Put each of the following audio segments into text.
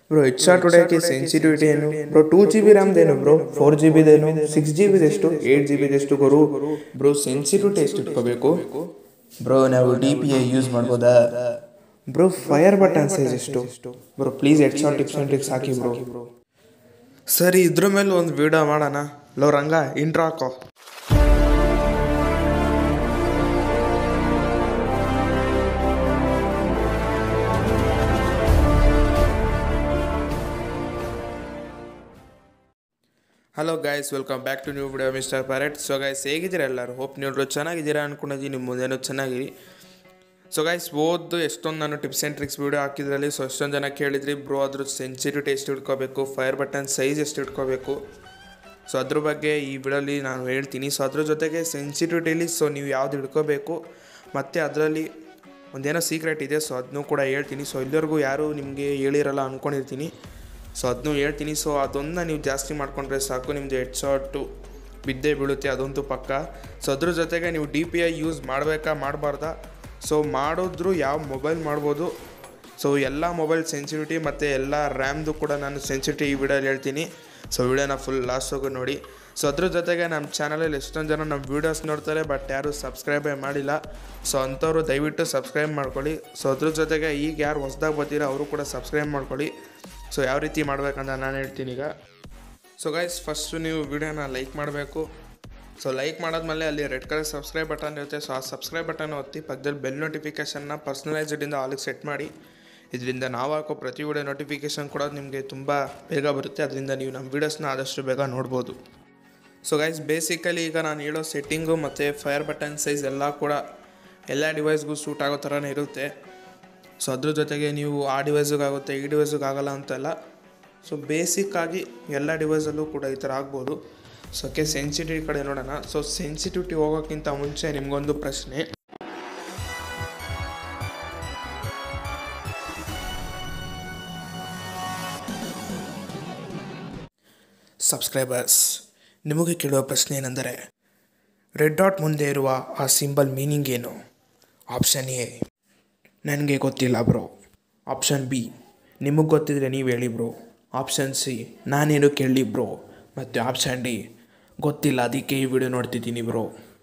bro head shot ಹೊಡೆಯೋಕ್ಕೆ sensitivity ಏನು bro two G B ರ್ಯಾಮ್ದೇನು ಬ್ರೋ ಫೋರ್ ಜಿ ಬಿದೇನು ಸಿಕ್ಸ್ ಜಿ ಬಿದೆಷ್ಟು ಏಯ್ಟ್ ಜಿ ಬಿದೆಷ್ಟು ಗುರು ಬ್ರೋ ಸೆನ್ಸಿಟಿವಿಟಿ ಎಷ್ಟು ಇಟ್ಕೋಬೇಕು ಬ್ರೋ ನಾವು ಡಿ ಪಿ ಐ ಯೂಸ್ ಮಾಡ್ಬೋದಾ ಬ್ರೋ ಫೈರ್ ಬಟನ್ ಸೈಜ್ ಎಷ್ಟು bro please head shot tips and tricks ಹಾಕಿ ಬ್ರೋ ಸರಿ ಇದ್ರ ಮೇಲೆ ಒಂದು ವಿಡಿಯೋ ಮಾಡೋಣ ಲೋ ರಂಗ ಇಂಟ್ರೋ ಹಾಕೋ hello guys welcome back to new video mister parrot so guys ಹೇಗಿದ್ದೀರಾ ಎಲ್ಲರೂ ಹೋಪ್ ನೀವು ಚೆನ್ನಾಗಿದ್ದೀರಾ ಅನ್ಕೊಂಡಿದ್ದೀನಿ ನಿಮ್ಮ ಮುಂದೇನೋ ಚೆನ್ನಾಗಿರಿ ಸೊ ಗೈಸ್ ಓದ್ದು ಎಷ್ಟೊಂದು ನಾನು ಟಿಪ್ಸ್ ಆ್ಯಂಡ್ ಟ್ರಿಕ್ಸ್ ವೀಡಿಯೋ ಹಾಕಿದ್ರಲ್ಲಿ ಸೊ ಎಷ್ಟೊಂದು ಜನ ಕೇಳಿದ್ರಿ ಬ್ರೋ ಅದ್ರ ಸೆನ್ಸಿಟಿವಿಟಿ ಎಷ್ಟು ಇಟ್ಕೋಬೇಕು ಫೈರ್ ಬಟನ್ ಸೈಜ್ ಎಷ್ಟು ಇಟ್ಕೋಬೇಕು ಸೊ ಅದ್ರ ಬಗ್ಗೆ ಈ ವಿಡಿಯೋಲಿ ನಾನು ಹೇಳ್ತೀನಿ ಸೊ ಅದ್ರ ಜೊತೆಗೆ ಸೆನ್ಸಿಟಿವಿಟಿಲಿ ಸೊ ನೀವು ಯಾವ್ದು ಹಿಡ್ಕೋಬೇಕು ಮತ್ತು ಅದರಲ್ಲಿ ಒಂದೇನೋ ಸೀಕ್ರೆಟ್ ಇದೆ ಸೊ ಅದನ್ನೂ ಕೂಡ ಹೇಳ್ತೀನಿ ಸೊ ಇಲ್ಲಿವರೆಗೂ ಯಾರು ನಿಮಗೆ ಹೇಳಿರಲ್ಲ ಅಂದ್ಕೊಂಡಿರ್ತೀನಿ ಸೊ ಅದನ್ನೂ ಹೇಳ್ತೀನಿ ಸೊ ಅದೊಂದನ್ನ ನೀವು ಜಾಸ್ತಿ ಮಾಡಿಕೊಂಡ್ರೆ ಸಾಕು ನಿಮ್ಮದು ಹೆಡ್ ಶಾಟು ಬಿದ್ದೇ ಬೀಳುತ್ತೆ ಅದಂತೂ ಪಕ್ಕ ಸೊ ಅದ್ರ ಜೊತೆಗೆ ನೀವು ಡಿ ಪಿ ಐ ಯೂಸ್ ಮಾಡಬೇಕಾ ಮಾಡಬಾರ್ದಾ ಸೊ ಮಾಡಿದ್ರು ಯಾವ ಮೊಬೈಲ್ ಮಾಡ್ಬೋದು ಸೊ ಎಲ್ಲ ಮೊಬೈಲ್ ಸೆನ್ಸಿಟಿವಿಟಿ ಮತ್ತು ಎಲ್ಲ ರ್ಯಾಮ್ದು ಕೂಡ ನಾನು ಸೆನ್ಸಿಟಿವಿಟಿ ಈ ವಿಡಿಯೋಲಿ ಹೇಳ್ತೀನಿ ಸೊ ವಿಡಿಯೋನ ಫುಲ್ ಲಾಸ್ಟ್ವರೆಗೂ ನೋಡಿ ಸೊ ಅದ್ರ ಜೊತೆಗೆ ನಮ್ಮ ಚಾನಲಲ್ಲಿ ಎಷ್ಟೊಂದು ಜನ ನಮ್ಮ ವೀಡಿಯೋಸ್ ನೋಡ್ತಾರೆ ಬಟ್ ಯಾರು ಸಬ್ಸ್ಕ್ರೈಬೇ ಮಾಡಿಲ್ಲ ಸೊ ಅಂಥವ್ರು ದಯವಿಟ್ಟು ಸಬ್ಸ್ಕ್ರೈಬ್ ಮಾಡ್ಕೊಳ್ಳಿ ಸೊ ಅದ್ರ ಜೊತೆಗೆ ಈಗ ಯಾರು ಹೊಸ್ದಾಗಿ ಬರ್ತೀರೋ ಅವರು ಕೂಡ ಸಬ್ಸ್ಕ್ರೈಬ್ ಮಾಡ್ಕೊಳ್ಳಿ ಸೊ ಯಾವ ರೀತಿ ಮಾಡ್ಬೇಕಂತ ನಾನು ಹೇಳ್ತೀನಿ ಈಗ ಸೊ ಗೈಸ್ ಫಸ್ಟು ನೀವು ವಿಡಿಯೋನ ಲೈಕ್ ಮಾಡಬೇಕು ಸೊ ಲೈಕ್ ಮಾಡಾದ್ಮೇಲೆ ಅಲ್ಲಿ ರೆಡ್ ಕಲರ್ ಸಬ್ಸ್ಕ್ರೈಬ್ ಬಟನ್ ಇರುತ್ತೆ ಸೊ ಆ ಸಬ್ಸ್ಕ್ರೈಬ್ ಬಟನ್ ಒತ್ತಿ ಪಕ್ಕದಲ್ಲಿ ಬೆಲ್ ನೋಟಿಫಿಕೇಷನ್ನ ಪರ್ಸ್ನಲೈಸ್ಡಿಂದ ಆಲಿಗೆ ಸೆಟ್ ಮಾಡಿ ಇದರಿಂದ ನಾವು ಹಾಕೋ ಪ್ರತಿ ವಿಡಿಯೋ ನೋಟಿಫಿಕೇಷನ್ ಕೂಡ ನಿಮಗೆ ತುಂಬ ಬೇಗ ಬರುತ್ತೆ ಅದರಿಂದ ನೀವು ನಮ್ಮ ವೀಡಿಯೋಸ್ನ ಆದಷ್ಟು ಬೇಗ ನೋಡ್ಬೋದು ಸೊ ಗೈಸ್ ಬೇಸಿಕಲಿ ಈಗ ನಾನು ಹೇಳೋ ಸೆಟ್ಟಿಂಗು ಮತ್ತು ಫೈರ್ ಬಟನ್ ಸೈಜ್ ಎಲ್ಲ ಕೂಡ ಎಲ್ಲ ಡಿವೈಸ್ಗೂ ಸೂಟ್ ಆಗೋ ಥರನೇ ಇರುತ್ತೆ ಸೊ ಅದ್ರ ಜೊತೆಗೆ ನೀವು ಆ ಡಿವೈಸಿಗೆ ಆಗುತ್ತೆ ಈ ಡಿವೈಸಿಗೆ ಆಗಲ್ಲ ಅಂತಲ್ಲ ಸೊ ಬೇಸಿಕ್ಕಾಗಿ ಎಲ್ಲ ಡಿವೈಸಲ್ಲೂ ಕೂಡ ಈ ಥರ ಆಗ್ಬೋದು ಸೊ ಓಕೆ ಸೆನ್ಸಿಟಿವಿಟಿ ಕಡೆ ನೋಡೋಣ ಸೊ ಸೆನ್ಸಿಟಿವಿಟಿ ಹೋಗೋಕ್ಕಿಂತ ಮುಂಚೆ ನಿಮಗೊಂದು ಪ್ರಶ್ನೆ ಸಬ್ಸ್ಕ್ರೈಬರ್ಸ್ ನಿಮಗೆ ಕೇಳುವ ಪ್ರಶ್ನೆ ಏನೆಂದರೆ ರೆಡ್ ಡಾಟ್ ಮುಂದೆ ಇರುವ ಆ ಸಿಂಬಲ್ ಮೀನಿಂಗ್ ಏನು ಆಪ್ಷನ್ ಎ ನನಗೆ ಗೊತ್ತಿಲ್ಲ ಬ್ರೋ ಆಪ್ಷನ್ ಬಿ ನಿಮಗೆ ಗೊತ್ತಿದ್ರೆ ನೀವು ಹೇಳಿ ಬ್ರೋ ಆಪ್ಷನ್ ಸಿ ನಾನೇನು ಕೇಳಿ ಬ್ರೋ ಮತ್ತು ಆಪ್ಷನ್ ಡಿ ಗೊತ್ತಿಲ್ಲ ಅದಕ್ಕೆ ಈ ವಿಡಿಯೋ ನೋಡ್ತಿದ್ದೀನಿ ಬ್ರೋ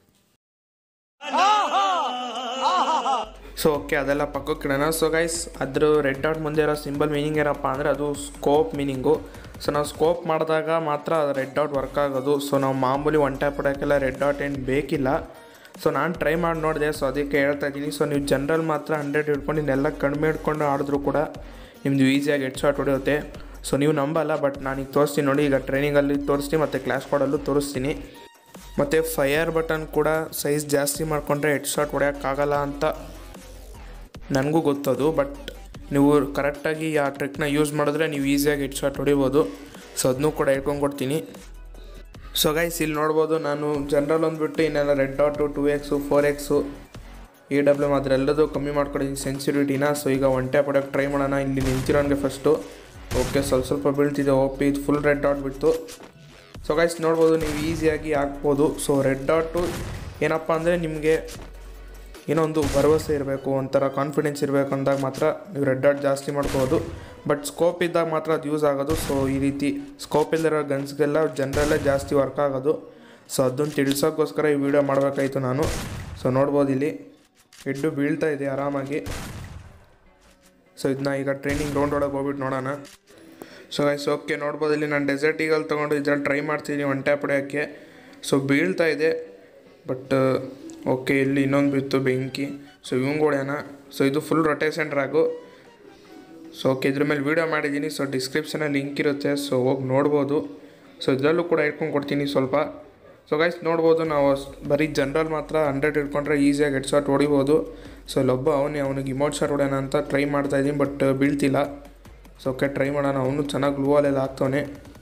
ಸೊ ಓಕೆ ಅದೆಲ್ಲ ಪಕ್ಕಕ್ಕೆ ಇಡೋಣ ಸೊ ಗೈಸ್ ಅದ್ರ ರೆಡ್ ಡಾಟ್ ಮುಂದೆ ಇರೋ ಸಿಂಬಲ್ ಮೀನಿಂಗ್ ಏನಪ್ಪ ಅಂದರೆ ಅದು ಸ್ಕೋಪ್ ಮೀನಿಂಗು ಸೊ ನಾವು ಸ್ಕೋಪ್ ಮಾಡಿದಾಗ ಮಾತ್ರ ರೆಡ್ ಡಾಟ್ ವರ್ಕ್ ಆಗೋದು ಸೊ ನಾವು ಮಾಮೂಲಿ ಒನ್ ಟ್ಯಾಪ್ ಹೊಡೋಕ್ಕೆಲ್ಲ ರೆಡ್ ಡಾಟ್ ಏನು ಬೇಕಿಲ್ಲ ಸೊ ನಾನು ಟ್ರೈ ಮಾಡಿ ನೋಡಿದೆ ಸೊ ಅದಕ್ಕೆ ಹೇಳ್ತಾ ಇದ್ದೀನಿ ಸೊ ನೀವು ಜನರಲ್ ಮಾತ್ರ ಹಂಡ್ರೆಡ್ ಹಿಡ್ಕೊಂಡು ಇನ್ನೆಲ್ಲ ಕಡಿಮೆ ಹಿಡ್ಕೊಂಡು ಆಡಿದ್ರು ಕೂಡ ನಿಮ್ಮದು ಈಸಿಯಾಗಿ ಹೆಡ್ ಶಾಟ್ ಹೊಡೆಯುತ್ತೆ ಸೊ ನೀವು ನಂಬಲ್ಲ ಬಟ್ ನಾನೀಗ ತೋರಿಸ್ತೀನಿ ನೋಡಿ ಈಗ ಟ್ರೈನಿಂಗಲ್ಲಿ ತೋರಿಸ್ತೀನಿ ಮತ್ತು ಕ್ಲಾಸ್ ಕೋಡಲ್ಲೂ ತೋರಿಸ್ತೀನಿ ಮತ್ತು ಫೈರ್ ಬಟನ್ ಕೂಡ ಸೈಜ್ ಜಾಸ್ತಿ ಮಾಡಿಕೊಂಡ್ರೆ ಹೆಡ್ ಶಾಟ್ ಹೊಡೆಯೋಕ್ಕಾಗಲ್ಲ ಅಂತ ನನಗೂ ಗೊತ್ತದು ಬಟ್ ನೀವು ಕರೆಕ್ಟಾಗಿ ಆ ಟ್ರಿಕ್ನ ಯೂಸ್ ಮಾಡಿದ್ರೆ ನೀವು ಈಸಿಯಾಗಿ ಹೆಡ್ ಶಾಟ್ ಹೊಡಿಬೋದು ಸೊ ಅದನ್ನೂ ಕೂಡ ಹೇಳ್ಕೊಂಡು ಕೊಡ್ತೀನಿ ಸೊ ಗೈಸ್ ಇಲ್ಲಿ ನೋಡ್ಬೋದು ನಾನು ಜನರಲ್ ಒಂದ್ಬಿಟ್ಟು ಇನ್ನೆಲ್ಲ red dot two x four x A W ಮಾತ್ರ ಎಲ್ಲದೂ ಕಮ್ಮಿ ಮಾಡ್ಕೊಂಡಿದ್ದೀನಿ ಸೆನ್ಸಿಟಿವಿಟಿನ ಸೊ ಈಗ ಒನ್ ಟ್ಯಾಪ್ ಹೊಡೋಕ್ಕೆ ಟ್ರೈ ಮಾಡೋಣ ಇಲ್ಲಿ ನಿಂತಿರೋನಿಗೆ ಫಸ್ಟು ಓಕೆ ಸ್ವಲ್ಪ ಸ್ವಲ್ಪ ಬೀಳ್ತಿದೆ ಓಪಿ ಇದು ಫುಲ್ ರೆಡ್ ಡಾಟ್ ಬಿಟ್ಟು ಸೊ ಗೈಸ್ ನೋಡ್ಬೋದು ನೀವು ಈಸಿಯಾಗಿ ಹಾಕ್ಬೋದು ಸೊ ರೆಡ್ ಡಾಟು ಏನಪ್ಪ ಅಂದರೆ ನಿಮಗೆ ಏನೋ ಒಂದು ಭರವಸೆ ಇರಬೇಕು ಒಂಥರ ಕಾನ್ಫಿಡೆನ್ಸ್ ಇರಬೇಕು ಅಂದಾಗ ಮಾತ್ರ ನೀವು ರೆಡ್ ಡಾಟ್ ಜಾಸ್ತಿ ಮಾಡ್ಕೋಬೋದು ಬಟ್ ಸ್ಕೋಪ್ ಇದ್ದಾಗ ಮಾತ್ರ ಅದು ಯೂಸ್ ಆಗೋದು ಸೊ ಈ ರೀತಿ ಸ್ಕೋಪ್ ಇಲ್ಲದಿರೋ ಗನ್ಸ್ಗೆಲ್ಲ ಜನರಲ್ಲೇ ಜಾಸ್ತಿ ವರ್ಕ್ ಆಗೋದು ಸೊ ಅದನ್ನು ತಿಳಿಸೋಕ್ಕೋಸ್ಕರ ಈ ವಿಡಿಯೋ ಮಾಡಬೇಕಾಯ್ತು ನಾನು ಸೊ ನೋಡ್ಬೋದು ಇಲ್ಲಿ ಹೆಡ್ಡು ಬೀಳ್ತಾ ಇದೆ ಆರಾಮಾಗಿ ಸೊ ಇದನ್ನ ಈಗ ಟ್ರೈನಿಂಗ್ ರೌಂಡ್ ಒಳಗೆ ಹೋಗ್ಬಿಟ್ಟು ನೋಡೋಣ ಸೊ ಗೈಸ್ ಓಕೆ ನೋಡ್ಬೋದು ಇಲ್ಲಿ ನಾನು ಡೆಸರ್ಟ್ ಈಗಲ್ ತೊಗೊಂಡು ಇದನ್ನು ಟ್ರೈ ಮಾಡ್ತೀನಿ ಒನ್ ಟ್ಯಾಪ್ ಹೊಡೆಯೋಕ್ಕೆ ಸೊ ಬೀಳ್ತಾ ಇದೆ ಬಟ್ ಓಕೆ ಇಲ್ಲಿ ಇನ್ನೊಂದು ಬಿತ್ತು ಬೆಂಕಿ ಸೊ ಇವಂಗೆ ಹೊಡ್ಯೋಣ ಸೊ ಇದು full rotation track so okay ಇದ್ರ ಮೇಲೆ ವೀಡಿಯೋ ಮಾಡಿದ್ದೀನಿ ಸೊ ಡಿಸ್ಕ್ರಿಪ್ಷನಲ್ಲಿ ಲಿಂಕ್ ಇರುತ್ತೆ ಸೊ ಹೋಗಿ ನೋಡ್ಬೋದು ಸೊ ಇದರಲ್ಲೂ ಕೂಡ ಇಟ್ಕೊಂಡು ಕೊಡ್ತೀನಿ ಸ್ವಲ್ಪ ಸೊ ಗೈಸ್ ನೋಡ್ಬೋದು ನಾವು ಅಷ್ಟ್ ಬರೀ ಜನರಲ್ ಮಾತ್ರ ಹಂಡ್ರೆಡ್ ಇಟ್ಕೊಂಡ್ರೆ ಈಸಿಯಾಗಿ ಹೆಡ್ ಶಾಟ್ ಹೊಡಿಬೋದು ಸೊ ಇಲ್ಲೊಬ್ಬ ಅವನೇ ಅವನಿಗೆ ಇಮೋಟ್ ಶಾಟ್ ಹೊಡ್ಯೋಣ ಅಂತ ಟ್ರೈ ಮಾಡ್ತಾಯಿದ್ದೀನಿ ಬಟ್ ಬೀಳ್ತಿಲ್ಲ ಸೊ ಓಕೆ ಟ್ರೈ ಮಾಡೋಣ ಅವನು ಚೆನ್ನಾಗಿ ಗ್ಲೂವಲ್ಲೆಲ್ಲ ಹಾಕ್ತವನೆ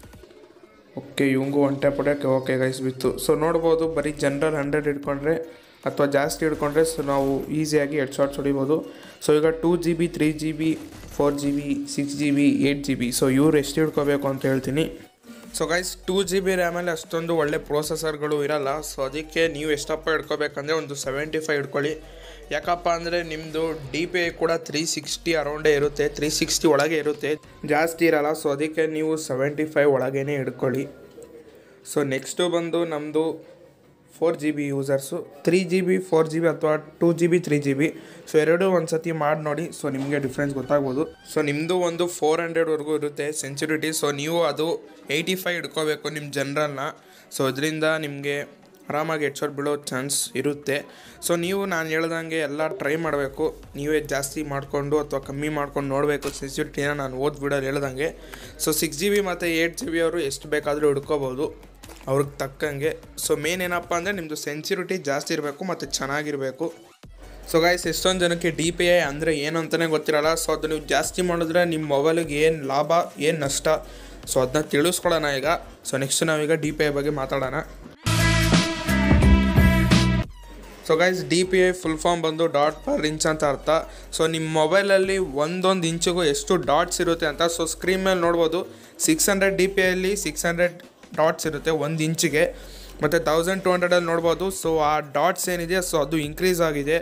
ಓಕೆ ಇವಂಗೂ ಒನ್ ಟ್ಯಾಪ್ ಹೊಡ್ಯೋಕ್ಕೆ ಓಕೆ ಗೈಸ್ ಬಿತ್ತು ಸೊ ನೋಡ್ಬೋದು ಬರೀ ಜನರಲ್ ಹಂಡ್ರೆಡ್ ಇಟ್ಕೊಂಡ್ರೆ ಅಥವಾ ಜಾಸ್ತಿ ಹಿಡ್ಕೊಂಡ್ರೆ ಸೊ ನಾವು ಈಸಿಯಾಗಿ ಹೆಡ್ ಶಾಟ್ಸ್ ಹೊಡಿಬೋದು ಸೊ ಈಗ two G B three G B four G B six G B eight G B so ಇವ್ರು ಎಷ್ಟು ಹಿಡ್ಕೋಬೇಕು ಅಂತ ಹೇಳ್ತೀನಿ so guys two G B ರ್ಯಾಮಲ್ಲಿ ಅಷ್ಟೊಂದು ಒಳ್ಳೆ ಪ್ರೊಸೆಸರ್ಗಳು ಇರಲ್ಲ ಸೊ ಅದಕ್ಕೆ ನೀವು ಎಷ್ಟಪ್ಪ ಹಿಡ್ಕೋಬೇಕಂದ್ರೆ ಒಂದು ಸೆವೆಂಟಿ ಫೈವ್ ಹಿಡ್ಕೊಳ್ಳಿ ಯಾಕಪ್ಪ ಅಂದರೆ ನಿಮ್ಮದು ಡಿ ಪಿ ಐ ಕೂಡ ತ್ರೀ ಸಿಕ್ಸ್ಟಿ ಅರೌಂಡೇ ಇರುತ್ತೆ ತ್ರೀ ಸಿಕ್ಸ್ಟಿ ಒಳಗೆ ಇರುತ್ತೆ ಜಾಸ್ತಿ ಇರಲ್ಲ ಸೊ ಅದಕ್ಕೆ ನೀವು ಸೆವೆಂಟಿ ಫೈವ್ ಒಳಗೇ ಹಿಡ್ಕೊಳ್ಳಿ ಸೊ ನೆಕ್ಸ್ಟು ಬಂದು ನಮ್ಮದು four G B users three G B four G B ಅಥವಾ two G B three G B so ಎರಡೂ ಒಂದು ಸತಿ ಮಾಡಿ ನೋಡಿ ಸೊ ನಿಮಗೆ ಡಿಫ್ರೆನ್ಸ್ ಗೊತ್ತಾಗ್ಬೋದು ಸೊ ನಿಮ್ಮದು ಒಂದು ಫೋರ್ ಹಂಡ್ರೆಡ್ವರೆಗೂ ಇರುತ್ತೆ ಸೆನ್ಸಿಟಿವಿಟಿ ಸೊ ನೀವು ಅದು ಏಯ್ಟಿ ಫೈವ್ ಹಿಡ್ಕೋಬೇಕು ನಿಮ್ಮ ಜನರಲ್ನ ಸೊ ಇದರಿಂದ ನಿಮಗೆ ಆರಾಮಾಗಿ ಹೆಡ್ ಶಾಟ್ ಬೀಳೋ ಚಾನ್ಸ್ ಇರುತ್ತೆ ಸೊ ನೀವು ನಾನು ಹೇಳ್ದಂಗೆ ಎಲ್ಲ ಟ್ರೈ ಮಾಡಬೇಕು ನೀವೇ ಜಾಸ್ತಿ ಮಾಡಿಕೊಂಡು ಅಥವಾ ಕಮ್ಮಿ ಮಾಡ್ಕೊಂಡು ನೋಡಬೇಕು ಸೆನ್ಸಿಟಿವಿಟಿನ ನಾನು ಓದ್ ವಿಡಿಯೋಲಿ ಹೇಳ್ದಂಗೆ ಸೊ ಸಿಕ್ಸ್ ಜಿ ಬಿ ಮತ್ತು ಏಯ್ಟ್ ಜಿ ಬಿ ಅವರು ಎಷ್ಟು ಬೇಕಾದರೂ ಹಿಡ್ಕೋಬೋದು ಅವ್ರಿಗೆ ತಕ್ಕಂಗೆ ಸೊ ಮೇನ್ ಏನಪ್ಪ ಅಂದರೆ ನಿಮ್ಮದು ಸೆನ್ಸಿಟಿವಿಟಿ ಜಾಸ್ತಿ ಇರಬೇಕು ಮತ್ತು ಚೆನ್ನಾಗಿರಬೇಕು ಸೊ ಗಾಯ್ಸ್ ಎಷ್ಟೊಂದು ಜನಕ್ಕೆ ಡಿ ಪಿ ಐ ಅಂದರೆ ಏನು ಅಂತಲೇ ಗೊತ್ತಿರಲ್ಲ ಸೊ ಅದು ನೀವು ಜಾಸ್ತಿ ಮಾಡಿದ್ರೆ ನಿಮ್ಮ ಮೊಬೈಲಿಗೆ ಏನು ಲಾಭ ಏನು ನಷ್ಟ ಸೊ ಅದನ್ನ ತಿಳಿಸ್ಕೊಳ್ಳೋಣ ಈಗ ಸೊ ನೆಕ್ಸ್ಟ್ ನಾವೀಗ ಡಿ ಪಿ ಐ ಬಗ್ಗೆ ಮಾತಾಡೋಣ so guys D P I full form ಬಂದು ಡಾಟ್ ಪರ್ ಇಂಚ್ ಅಂತ ಅರ್ಥ ಸೊ ನಿಮ್ಮ ಮೊಬೈಲಲ್ಲಿ ಒಂದೊಂದು ಇಂಚಿಗೂ ಎಷ್ಟು ಡಾಟ್ಸ್ ಇರುತ್ತೆ ಅಂತ ಸೊ ಸ್ಕ್ರೀನ್ ಮೇಲೆ ನೋಡ್ಬೋದು ಸಿಕ್ಸ್ ಹಂಡ್ರೆಡ್ ಡಿ ಪಿ ಐಲಿ ಸಿಕ್ಸ್ ಹಂಡ್ರೆಡ್ ಡಾಟ್ಸ್ ಇರುತ್ತೆ ಒಂದು ಇಂಚಿಗೆ ಮತ್ತು ತೌಸಂಡ್ ಟು ಹಂಡ್ರೆಡಲ್ಲಿ ನೋಡ್ಬೋದು ಸೊ ಆ ಡಾಟ್ಸ್ ಏನಿದೆ ಸೊ ಅದು ಇನ್ಕ್ರೀಸ್ ಆಗಿದೆ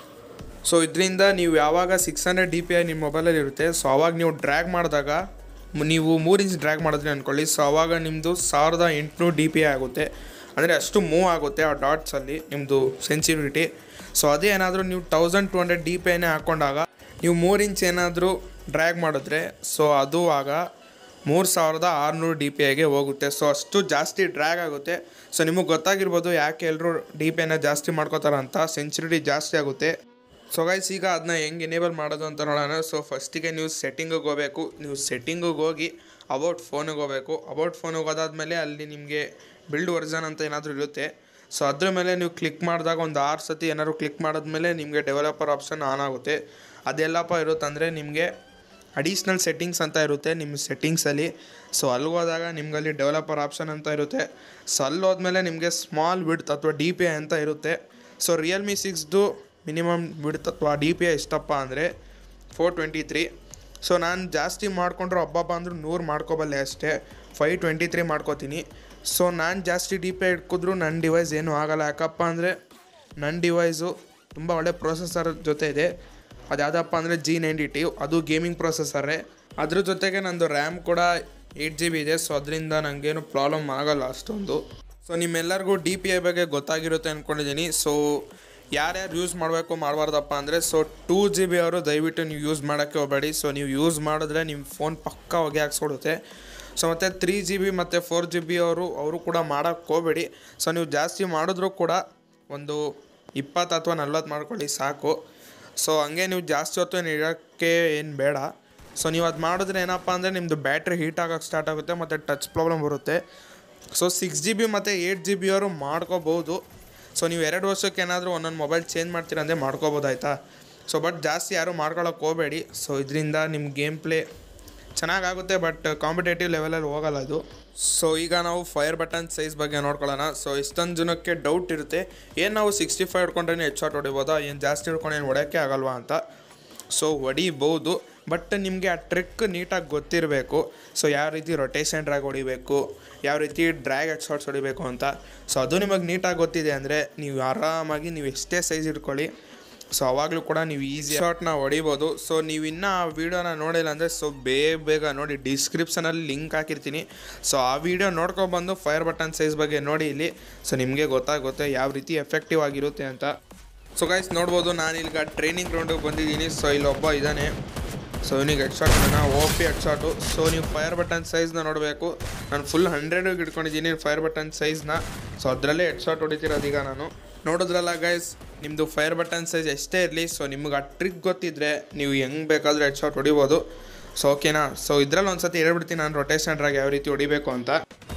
ಸೊ ಇದರಿಂದ ನೀವು ಯಾವಾಗ six hundred D P I ನಿಮ್ಮ ಮೊಬೈಲಲ್ಲಿ ಇರುತ್ತೆ ಸೊ ಅವಾಗ ನೀವು ಡ್ರ್ಯಾಗ್ ಮಾಡಿದಾಗ ಮ್- ನೀವು ಮೂರು ಇಂಚ್ ಡ್ರ್ಯಾಗ್ ಮಾಡಿದ್ರಿ ಅಂದ್ಕೊಳ್ಳಿ ಸೊ ಅವಾಗ ನಿಮ್ಮದು ಸಾವಿರದ ಎಂಟುನೂರು ಡಿ ಪಿ ಐ ಆಗುತ್ತೆ ಅಂದರೆ ಅಷ್ಟು ಮೂವ್ ಆಗುತ್ತೆ ಆ ಡಾಟ್ಸಲ್ಲಿ ನಿಮ್ಮದು ಸೆನ್ಸಿಟಿವಿಟಿ ಸೊ ಅದೇ ಏನಾದರೂ ನೀವು thousand two hundred D P ಐನೇ ಹಾಕ್ಕೊಂಡಾಗ ನೀವು ಮೂರು ಇಂಚ್ ಏನಾದರೂ ಡ್ರ್ಯಾಗ್ ಮಾಡಿದ್ರೆ ಸೊ ಅದು ಆಗ ಮೂರು ಸಾವಿರದ ಆರುನೂರು ಡಿ ಪಿ ಐಗೆ ಹೋಗುತ್ತೆ ಸೊ ಅಷ್ಟು ಜಾಸ್ತಿ ಡ್ರ್ಯಾಗ್ ಆಗುತ್ತೆ ಸೊ ನಿಮಗೆ ಗೊತ್ತಾಗಿರ್ಬೋದು ಯಾಕೆ ಎಲ್ಲರೂ ಡಿ ಪಿ ಐನ ಜಾಸ್ತಿ ಮಾಡ್ಕೋತಾರೆ ಅಂತ ಸೆನ್ಸಿಟಿವಿಟಿ ಜಾಸ್ತಿ ಆಗುತ್ತೆ ಸೊ ಗೈಸ್ ಈಗ ಅದನ್ನ ಹೆಂಗೆ ಎನೇಬಲ್ ಮಾಡೋದು ಅಂತ ನೋಡೋಣ ಸೊ ಫಸ್ಟಿಗೆ ನೀವು ಸೆಟ್ಟಿಂಗಿಗೆ ಹೋಗಬೇಕು ನೀವು ಸೆಟ್ಟಿಂಗಿಗೆ ಹೋಗಿ ಅಬೌಟ್ ಫೋನಿಗೆ ಹೋಗಬೇಕು ಅಬೌಟ್ ಫೋನಿಗೆ ಹೋದಾದ್ಮೇಲೆ ಅಲ್ಲಿ ನಿಮಗೆ ಬಿಲ್ಡ್ ವರ್ಜನ್ ಅಂತ ಏನಾದರೂ ಇರುತ್ತೆ ಸೊ ಅದ್ರ ಮೇಲೆ ನೀವು ಕ್ಲಿಕ್ ಮಾಡಿದಾಗ ಒಂದು ಆರು ಸತಿ ಏನಾದ್ರು ಕ್ಲಿಕ್ ಮಾಡಿದ್ಮೇಲೆ ನಿಮಗೆ ಡೆವಲಪರ್ ಆಪ್ಷನ್ ಆನ್ ಆಗುತ್ತೆ ಅದೆಲ್ಲಪ್ಪ ಇರುತ್ತಂದರೆ ನಿಮಗೆ ಅಡಿಷ್ನಲ್ ಸೆಟ್ಟಿಂಗ್ಸ್ ಅಂತ ಇರುತ್ತೆ ನಿಮ್ಮ ಸೆಟ್ಟಿಂಗ್ಸಲ್ಲಿ ಸೊ ಅಲ್ಲಿಗೆ ಹೋದಾಗ ನಿಮ್ಗಲ್ಲಿ ಡೆವಲಪರ್ ಆಪ್ಷನ್ ಅಂತ ಇರುತ್ತೆ ಸೊ ಅಲ್ಲಿ ಹೋದ್ಮೇಲೆ ನಿಮಗೆ ಸ್ಮಾಲ್ ಬಿಡ್ತ್ ಅಥವಾ ಡಿ ಪಿ ಐ ಅಂತ ಇರುತ್ತೆ ಸೊ ರಿಯಲ್ಮಿ ಸಿಕ್ಸ್ದು ಮಿನಿಮಮ್ ಬಿಡ್ತ್ ಅಥವಾ ಡಿ ಪಿ ಐ ಎಷ್ಟಪ್ಪ ಅಂದರೆ ಫೋರ್ ಟ್ವೆಂಟಿ ತ್ರೀ ಸೊ ನಾನು ಜಾಸ್ತಿ ಮಾಡಿಕೊಂಡ್ರು ಹಬ್ಬಬ್ಬ ಅಂದರೂ ನೂರು ಮಾಡ್ಕೋಬಲ್ಲೆ ಅಷ್ಟೇ ಫೈವ್ ಟ್ವೆಂಟಿ ತ್ರೀ ಮಾಡ್ಕೋತೀನಿ ಸೊ ನಾನು ಜಾಸ್ತಿ ಡಿ ಪಿ ಐ ಇಟ್ಕಿದ್ರು ನನ್ನ ಡಿವೈಸ್ ಏನೂ ಆಗಲ್ಲ ಯಾಕಪ್ಪ ಅಂದರೆ ನನ್ನ ಡಿವೈಸು ತುಂಬ ಒಳ್ಳೆ ಪ್ರೊಸೆಸರ್ ಜೊತೆ ಇದೆ ಅದು ಯಾವುದಪ್ಪ ಅಂದರೆ ಜಿ ನೈಂಟಿ ಟಿ ಅದು ಗೇಮಿಂಗ್ ಪ್ರೊಸೆಸರೇ ಅದ್ರ ಜೊತೆಗೆ ನಂದು ರ್ಯಾಮ್ ಕೂಡ ಏಯ್ಟ್ ಜಿ ಬಿ ಇದೆ ಸೊ ಅದರಿಂದ ನನಗೇನು ಪ್ರಾಬ್ಲಮ್ ಆಗಲ್ಲ ಅಷ್ಟೊಂದು ಸೊ ನಿಮ್ಮೆಲ್ಲರಿಗೂ ಡಿ ಪಿ ಐ ಬಗ್ಗೆ ಗೊತ್ತಾಗಿರುತ್ತೆ ಅಂದ್ಕೊಂಡಿದ್ದೀನಿ ಸೊ ಯಾರ್ಯಾರು ಯೂಸ್ ಮಾಡಬೇಕು ಮಾಡಬಾರ್ದಪ್ಪ ಅಂದರೆ ಸೊ ಟೂ ಜಿ ಬಿ ಅವರು ದಯವಿಟ್ಟು ನೀವು ಯೂಸ್ ಮಾಡೋಕ್ಕೆ ಹೋಗಬೇಡಿ ಸೊ ನೀವು ಯೂಸ್ ಮಾಡಿದ್ರೆ ನಿಮ್ಮ ಫೋನ್ ಪಕ್ಕ ಹೊಗೆ ಹಾಕ್ಸ್ಕೊಡುತ್ತೆ ಸೊ ಮತ್ತು ತ್ರೀ ಜಿ ಬಿ ಮತ್ತು ಫೋರ್ ಜಿ ಬಿ ಅವರು ಅವರು ಕೂಡ ಮಾಡೋಕ್ಕೆ ಹೋಗಬೇಡಿ ಸೊ ನೀವು ಜಾಸ್ತಿ ಮಾಡಿದ್ರೂ ಕೂಡ ಒಂದು ಇಪ್ಪತ್ತು ಅಥವಾ ನಲ್ವತ್ತು ಮಾಡ್ಕೊಳ್ಳಿ ಸಾಕು ಸೊ ಹಂಗೆ ನೀವು ಜಾಸ್ತಿ ಹೊತ್ತು ಏನು ಇರೋಕ್ಕೆ ಏನು ಬೇಡ ಸೊ ನೀವು ಅದು ಮಾಡಿದ್ರೆ ಏನಪ್ಪ ಅಂದರೆ ನಿಮ್ಮದು ಬ್ಯಾಟ್ರಿ ಹೀಟ್ ಆಗೋಕ್ಕೆ ಸ್ಟಾರ್ಟ್ ಆಗುತ್ತೆ ಮತ್ತು ಟಚ್ ಪ್ರಾಬ್ಲಮ್ ಬರುತ್ತೆ ಸೊ ಸಿಕ್ಸ್ ಜಿ ಬಿ ಮತ್ತು ಏಯ್ಟ್ ಜಿ ಬಿ ಅವರು ಮಾಡ್ಕೋಬೋದು ಸೊ ನೀವು ಎರಡು ವರ್ಷಕ್ಕೆ ಏನಾದರೂ ಒಂದೊಂದು ಮೊಬೈಲ್ ಚೇಂಜ್ ಮಾಡ್ತೀರ ಅಂದರೆ ಮಾಡ್ಕೋಬೋದು ಆಯಿತಾ ಸೊ ಬಟ್ ಜಾಸ್ತಿ ಯಾರೂ ಮಾಡ್ಕೊಳಕ್ಕೆ ಹೋಗಬೇಡಿ ಸೊ ಇದರಿಂದ ನಿಮ್ಮ ಗೇಮ್ ಪ್ಲೇ ಚೆನ್ನಾಗಾಗುತ್ತೆ ಬಟ್ ಕಾಂಪಿಟೇಟಿವ್ ಲೆವೆಲಲ್ಲಿ ಹೋಗಲ್ಲ ಅದು ಸೊ ಈಗ ನಾವು ಫೈರ್ ಬಟನ್ ಸೈಜ್ ಬಗ್ಗೆ ನೋಡ್ಕೊಳ್ಳೋಣ ಸೊ ಇಷ್ಟೊಂದು ಜನಕ್ಕೆ ಡೌಟ್ ಇರುತ್ತೆ ಏನು ನಾವು ಸಿಕ್ಸ್ಟಿ ಫೈವ್ ಹಿಡ್ಕೊಂಡ್ರೆ ಹೆಡ್ ಶಾಟ್ ಹೊಡಿಬೋದಾ ಏನು ಜಾಸ್ತಿ ಹಿಡ್ಕೊಂಡು ಏನು ಹೊಡೆಯೋಕ್ಕೆ ಆಗಲ್ವಾ ಅಂತ ಸೊ ಹೊಡಿಬೋದು ಬಟ್ ನಿಮಗೆ ಆ ಟ್ರಿಕ್ ನೀಟಾಗಿ ಗೊತ್ತಿರಬೇಕು ಸೊ ಯಾವ ರೀತಿ ರೊಟೇಷನ್ ಡ್ರ್ಯಾಗ್ ಹೊಡಿಬೇಕು ಯಾವ ರೀತಿ ಡ್ರ್ಯಾಗ್ ಹೆಡ್ ಶಾಟ್ಸ್ ಹೊಡಿಬೇಕು ಅಂತ ಸೊ ಅದು ನಿಮಗೆ ನೀಟಾಗಿ ಗೊತ್ತಿದೆ ಅಂದರೆ ನೀವು ಆರಾಮಾಗಿ ನೀವು ಎಷ್ಟೇ ಸೈಜ್ ಇಟ್ಕೊಳ್ಳಿ ಸೊ ಅವಾಗಲೂ ಕೂಡ ನೀವು ಈಸಿ ಶಾಟ್ನ ಹೊಡಿಬೋದು ಸೊ ನೀವು ಇನ್ನೂ ಆ ವೀಡಿಯೋನ ನೋಡಿಲ್ಲ ಅಂದರೆ ಸೊ ಬೇಗ ಬೇಗ ನೋಡಿ ಡಿಸ್ಕ್ರಿಪ್ಷನಲ್ಲಿ ಲಿಂಕ್ ಹಾಕಿರ್ತೀನಿ ಸೊ ಆ ವಿಡಿಯೋ ನೋಡ್ಕೊಬಂದು ಫೈರ್ ಬಟನ್ ಸೈಜ್ ಬಗ್ಗೆ ನೋಡಿ ಇಲ್ಲಿ ಸೊ ನಿಮಗೆ ಗೊತ್ತಾಗುತ್ತೆ ಯಾವ ರೀತಿ ಎಫೆಕ್ಟಿವ್ ಆಗಿರುತ್ತೆ ಅಂತ ಸೊ ಗೈಸ್ ನೋಡ್ಬೋದು ನಾನು ಈಗ ಟ್ರೈನಿಂಗ್ ಗ್ರೌಂಡಿಗೆ ಬಂದಿದ್ದೀನಿ ಸೊ ಇಲ್ಲೊಬ್ಬ ಇದ್ದಾನೆ ಸೊ ಇವನಿಗೆ head shot O P head shot so ನೀವು ಫೈರ್ ಬಟನ್ ಸೈಜ್ನ ನೋಡಬೇಕು ನಾನು ಫುಲ್ ಹಂಡ್ರೆಡಿಗೆ ಇಟ್ಕೊಂಡಿದ್ದೀನಿ ಫೈರ್ ಬಟನ್ ಸೈಜ್ನ ಸೊ ಅದರಲ್ಲೇ ಹೆಡ್ ಶಾಟ್ ಹೊಡಿತಿರೋದೀಗ ನಾನು ನೋಡಿದ್ರಲ್ಲ ಗೈಸ್ ನಿಮ್ಮದು ಫೈರ್ ಬಟನ್ ಸೈಜ್ ಎಷ್ಟೇ ಇರಲಿ ಸೊ ನಿಮ್ಗೆ ಆ ಟ್ರಿಕ್ ಗೊತ್ತಿದ್ರೆ ನೀವು ಹೆಂಗೆ ಬೇಕಾದರೂ ಹೆಡ್ ಶಾಟ್ ಹೊಡಿಬೋದು ಸೊ ಓಕೆನಾ ಸೊ ಇದರಲ್ಲಿ ಒಂದು ಸತಿ ಹೇಳ್ಬಿಡ್ತೀನಿ ನಾನು ರೊಟೇಷನ್ ಡ್ರಾಗ್ ಯಾವ ರೀತಿ ಹೊಡಿಬೇಕು ಅಂತ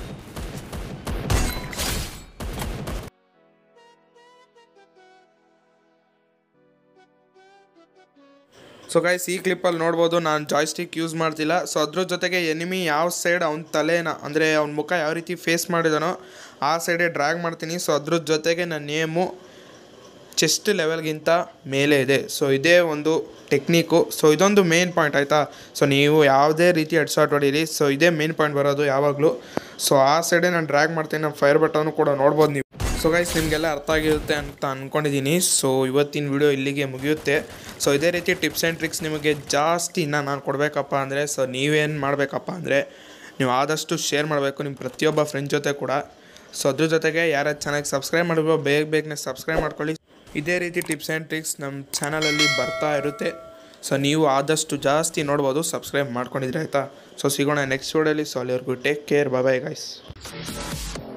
ಸೊ ಗೈಸ್ ಈ ಕ್ಲಿಪ್ಪಲ್ಲಿ ನೋಡ್ಬೋದು ನಾನು ಜಾಯ್ಸ್ಟಿಕ್ ಯೂಸ್ ಮಾಡ್ತಿಲ್ಲ ಸೊ ಅದ್ರ ಜೊತೆಗೆ ಎನಿಮಿ ಯಾವ ಸೈಡ್ ಅವ್ನ ತಲೆನ ಅಂದರೆ ಅವ್ನ ಮುಖ ಯಾವ ರೀತಿ ಫೇಸ್ ಮಾಡಿದಾನೋ ಆ ಸೈಡೇ ಡ್ರ್ಯಾಗ್ ಮಾಡ್ತೀನಿ ಸೊ ಅದ್ರ ಜೊತೆಗೆ ನನ್ನ ನೇಮು ಚೆಸ್ಟ್ ಲೆವೆಲ್ಗಿಂತ ಮೇಲೆ ಇದೆ ಸೊ ಇದೇ ಒಂದು ಟೆಕ್ನಿಕ್ಕು ಸೊ ಇದೊಂದು ಮೇನ್ ಪಾಯಿಂಟ್ ಆಯಿತಾ ಸೊ ನೀವು ಯಾವುದೇ ರೀತಿ ಹೆಡ್ ಶಾಟ್ ಹೊಡೀರಿ ಸೊ ಇದೇ ಮೇನ್ ಪಾಯಿಂಟ್ ಬರೋದು ಯಾವಾಗಲೂ ಸೊ ಆ ಸೈಡೇ ನಾನು ಡ್ರ್ಯಾಗ್ ಮಾಡ್ತೀನಿ ನಮ್ಮ ಫೈರ್ ಬಟನ್ನು ಕೂಡ ನೋಡ್ಬೋದು ನೀವು ಸೊ ಗೈಸ್ ನಿಮಗೆಲ್ಲ ಅರ್ಥ ಆಗಿರುತ್ತೆ ಅಂತ ಅಂದ್ಕೊಂಡಿದ್ದೀನಿ ಸೊ ಇವತ್ತಿನ ವಿಡಿಯೋ ಇಲ್ಲಿಗೆ ಮುಗಿಯುತ್ತೆ ಸೊ ಇದೇ ರೀತಿ ಟಿಪ್ಸ್ ಆ್ಯಂಡ್ ಟ್ರಿಕ್ಸ್ ನಿಮಗೆ ಜಾಸ್ತಿ ಇನ್ನು ನಾನು ಕೊಡಬೇಕಪ್ಪ ಅಂದರೆ ಸೊ ನೀವೇನು ಮಾಡಬೇಕಪ್ಪ ಅಂದರೆ ನೀವು ಆದಷ್ಟು ಶೇರ್ ಮಾಡಬೇಕು ನಿಮ್ಮ ಪ್ರತಿಯೊಬ್ಬ ಫ್ರೆಂಡ್ ಜೊತೆ ಕೂಡ ಸೊ ಅದ್ರ ಜೊತೆಗೆ ಯಾರ್ಯಾರು ಚೆನ್ನಾಗಿ ಸಬ್ಸ್ಕ್ರೈಬ್ ಮಾಡಬೇಕು ಬೇಗ ಬೇಗನೆ ಸಬ್ಸ್ಕ್ರೈಬ್ ಮಾಡ್ಕೊಳ್ಳಿ ಇದೇ ರೀತಿ ಟಿಪ್ಸ್ ಆ್ಯಂಡ್ ಟ್ರಿಕ್ಸ್ ನಮ್ಮ ಚಾನಲಲ್ಲಿ ಬರ್ತಾ ಇರುತ್ತೆ ಸೊ ನೀವು ಆದಷ್ಟು ಜಾಸ್ತಿ ನೋಡ್ಬೋದು ಸಬ್ಸ್ಕ್ರೈಬ್ ಮಾಡ್ಕೊಂಡಿದ್ರೆ ಆಯಿತಾ ಸೊ ಸಿಗೋಣ ನೆಕ್ಸ್ಟ್ ವಿಡಿಯೋಲಿ ಸೊ ಅಲ್ಲಿವರೆಗೂ ಟೇಕ್ ಕೇರ್ ಬಾಯ್ ಗೈಸ್